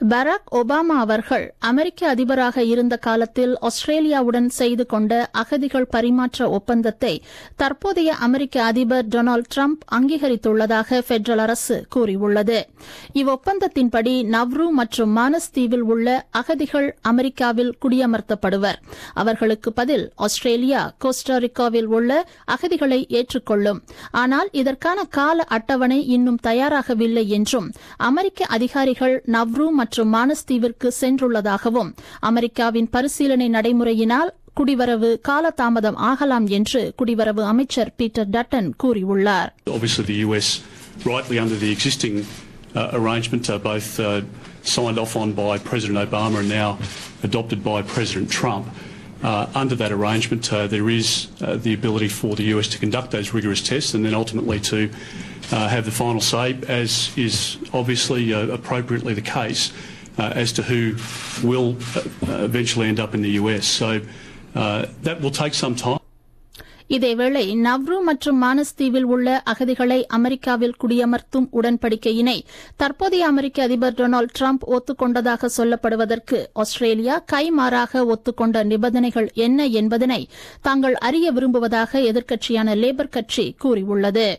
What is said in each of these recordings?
Barack Obama அவர்கள் அமெரிக்க அதிபராக இருந்த காலத்தில் ஆஸ்திரேலியாவுடன் செய்து கொண்ட அகதிகள் பரிமாற்ற ஒப்பந்தத்தை தற்போதைய அமெரிக்க அதிபர் டொனால்டு டிரம்ப் அங்கீகரித்துள்ளதாக பெடரல் அரசு கூறியுள்ளது இவ்வொப்பந்தத்தின்படி நவ்ரு மற்றும் மானஸ் தீவில் உள்ள அகதிகள் அமெரிக்காவில் குடியமர்த்தப்படுவர் அவர்களுக்கு பதில் ஆஸ்திரேலியா கோஸ்டாரிக்காவில் உள்ள அகதிகளை ஏற்றுக்கொள்ளும் ஆனால் இதற்கான கால அட்டவணை இன்னும் தயாராகவில்லை என்றும் அமெரிக்க அதிகாரிகள் நவ்ரு மற்றும் மானஸ்தீவிற்கு சென்றுள்ளதாகவும் அமெரிக்காவின் பரிசீலனை நடைமுறையினால் குடிவரவு காலதாமதம் ஆகலாம் என்று குடிவரவு அமைச்சர் பீட்டர் டட்டன் கூறியுள்ளார் Obviously, the US, rightly under the existing uh, arrangement, uh, both uh, signed off on by President Obama and now adopted by President Trump. Uh, under that arrangement, uh, there is uh, the ability for the US to conduct those rigorous tests and then ultimately to uh, have the final say, as is obviously uh, appropriately the case, uh, as to who will uh, eventually end up in the US. So uh, that will take some time. இதேவேளை Nauru மற்றும் மானஸ்தீவில் உள்ள அகதிகளை அமெரிக்காவில் குடியமர்த்தும் உடன்படிக்கையினை தற்போதைய America அதிபர் Donald Trump ஒத்துக்கொண்டதாக சொல்லப்படுவதற்கு ஆஸ்திரேலியா கைமாறாக ஒத்துக்கொண்ட நிபந்தனைகள் என்ன என்பதனை தாங்கள் அறிய விரும்புவதாக எதிர்க்கட்சியான லேபர் கட்சி கூறியுள்ளது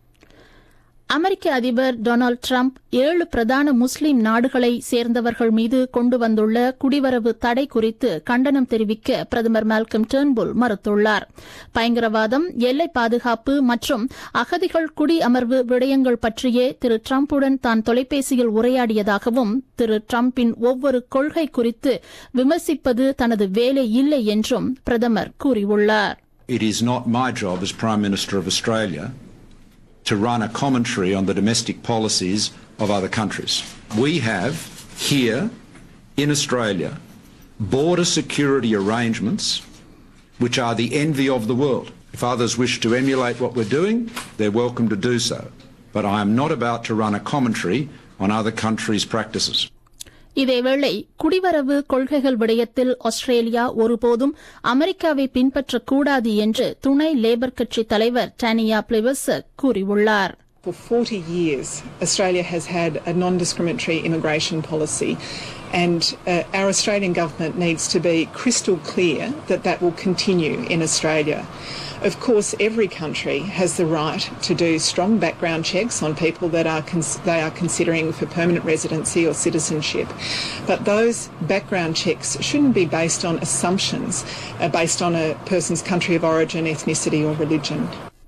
அமெரிக்க அதிபர் டொனால்டு டிரம்ப் ஏழு பிரதான முஸ்லிம் நாடுகளை சேர்ந்தவர்கள் மீது கொண்டு வந்துள்ள குடிவரவு தடை குறித்து கண்டனம் தெரிவிக்க பிரதமர் மால்கம் டேர்ன்புல் மறுத்துள்ளார் பயங்கரவாதம் எல்லை பாதுகாப்பு மற்றும் அகதிகள் குடியமர்வு விடயங்கள் பற்றியே திரு டிரம்புடன் தான் தொலைபேசியில் உரையாடியதாகவும் திரு டிரம்பின் ஒவ்வொரு கொள்கை குறித்து விமர்சிப்பது தனது வேலை இல்லை என்றும் பிரதமர் கூறியுள்ளார் It is not my job as Prime Minister of Australia to run a commentary on the domestic policies of other countries. We have here in Australia border security arrangements which are the envy of the world. If others wish to emulate what we're doing, they're welcome to do so. But I am not about to run a commentary on other countries' practices. இதேவேளை குடிவரவு கொள்கைகள் விடயத்தில் Australia ஒருபோதும் அமெரிக்காவை பின்பற்றக்கூடாது என்று துணை labour கட்சி தலைவர் டானியா பிளிவர்சர் கூறியுள்ளார் For 40 years, Australia has had a non discriminatory immigration policy, and uh, our Australian government needs to be crystal clear that that will continue in Australia. Of course, every country has the right to do strong background checks on people that are cons- they are considering for permanent residency or citizenship, but those background checks shouldn't be based on assumptions, uh, based on a person's country of origin, ethnicity, or religion.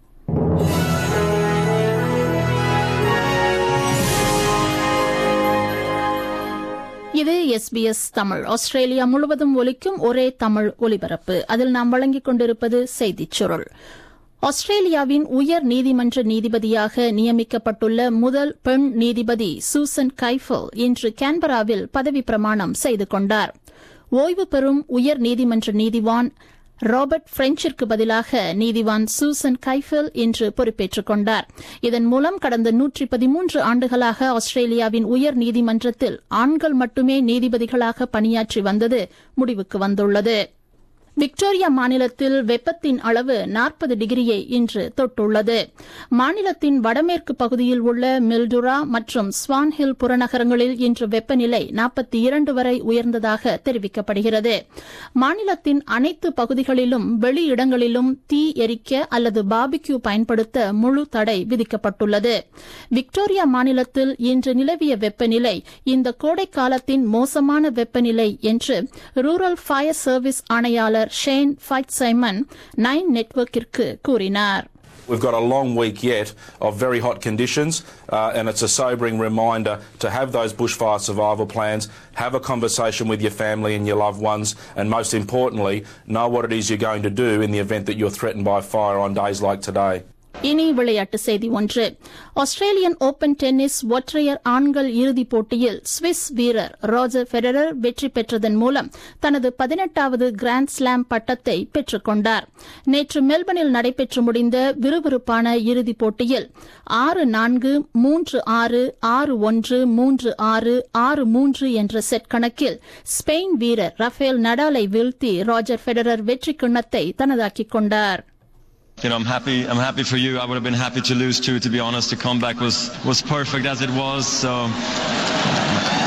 இது SBS Tamil Australia முழுவதும் ஒலிக்கும் ஒரே தமிழ் ஒலிபரப்பு அதில் நாம் வழங்கிக் கொண்டிருப்பது செய்திச் சுருள் ஆஸ்திரேலியாவின் உயர் நீதிமன்ற நீதிபதியாக நியமிக்கப்பட்டுள்ள முதல் பெண் நீதிபதி சூசன் கைஃபல் இன்று கேன்பராவில் பதவி பிரமாணம் செய்து கொண்டார் ஓய்வு பெறும் உயர் நீதிமன்ற நீதிவான் ராபர்ட் பிரெஞ்சிற்கு பதிலாக நீதிவான் சூசன் கைஃபெல் இன்று பொறுப்பேற்றுக் கொண்டார் இதன் மூலம் கடந்த நூற்றி பதிமூன்று ஆண்டுகளாக ஆஸ்திரேலியாவின் உயர் நீதிமன்றத்தில் ஆண்கள் மட்டுமே நீதிபதிகளாக பணியாற்றி வந்தது முடிவுக்கு வந்துள்ளது விக்டோரியா மாநிலத்தில் வெப்பத்தின் அளவு நாற்பது டிகிரியை இன்று தொட்டுள்ளது மாநிலத்தின் வடமேற்கு பகுதியில் உள்ள மில்டுரா மற்றும் ஸ்வான்ஹில் புறநகரங்களில் இன்று வெப்பநிலை நாற்பத்தி இரண்டு வரை உயர்ந்ததாக தெரிவிக்கப்படுகிறது மாநிலத்தின் அனைத்து பகுதிகளிலும் வெளி இடங்களிலும் தீ எரிக்க அல்லது பாபிக்யூ பயன்படுத்த முழு தடை விதிக்கப்பட்டுள்ளது விக்டோரியா மாநிலத்தில் இன்று நிலவிய வெப்பநிலை இந்த கோடை காலத்தின் மோசமான வெப்பநிலை என்று ரூரல் ஃபயர் சர்வீஸ் ஆணையாளர் ஷேன் ஃபைட் சைமன் நைன் நெட்வொர்க்கிற்கு கூறினார் We've got a long week yet of very hot conditions, uh, and it's a sobering reminder to have those bushfire survival plans, have a conversation with your family and your loved ones, and most importantly, know what it is you're going to do in the event that you're threatened by fire on days like today. இனி விளையாட்டு செய்தி ஒன்று Australian open tennis ஒற்றையர் ஆண்கள் இறுதிப் போட்டியில் Swiss வீரர் Roger Federer வெற்றி பெற்றதன் மூலம் தனது பதினெட்டாவது கிராண்ட் ஸ்லாம் பட்டத்தை பெற்றுக் கொண்டார் நேற்று மெல்பர்னில் நடைபெற்று முடிந்த விறுவிறுப்பான இறுதிப் போட்டியில் ஆறு நான்கு மூன்று ஆறு ஆறு ஒன்று மூன்று ஆறு ஆறு மூன்று என்ற செட் கணக்கில் ஸ்பெயின் வீரர் ரஃபேல் நடாலை வீழ்த்தி ரோஜர் ஃபெடரர் வெற்றி கிண்ணத்தை தனதாக்கிக் கொண்டார் you know, I'm happy. I'm happy for you. I would have been happy to lose too. To be honest, the comeback was was perfect as it was. So I'm,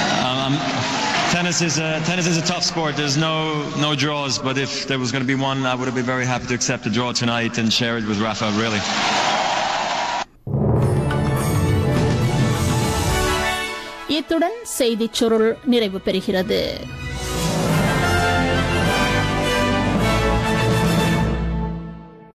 Um, tennis is a tennis is a tough sport. There's no no draws, but if there was going to be one, I would have been very happy to accept the draw tonight and share it with Rafa. Really. இத்துடன் செய்திச் சுருள் நிறைவு பெறுகிறது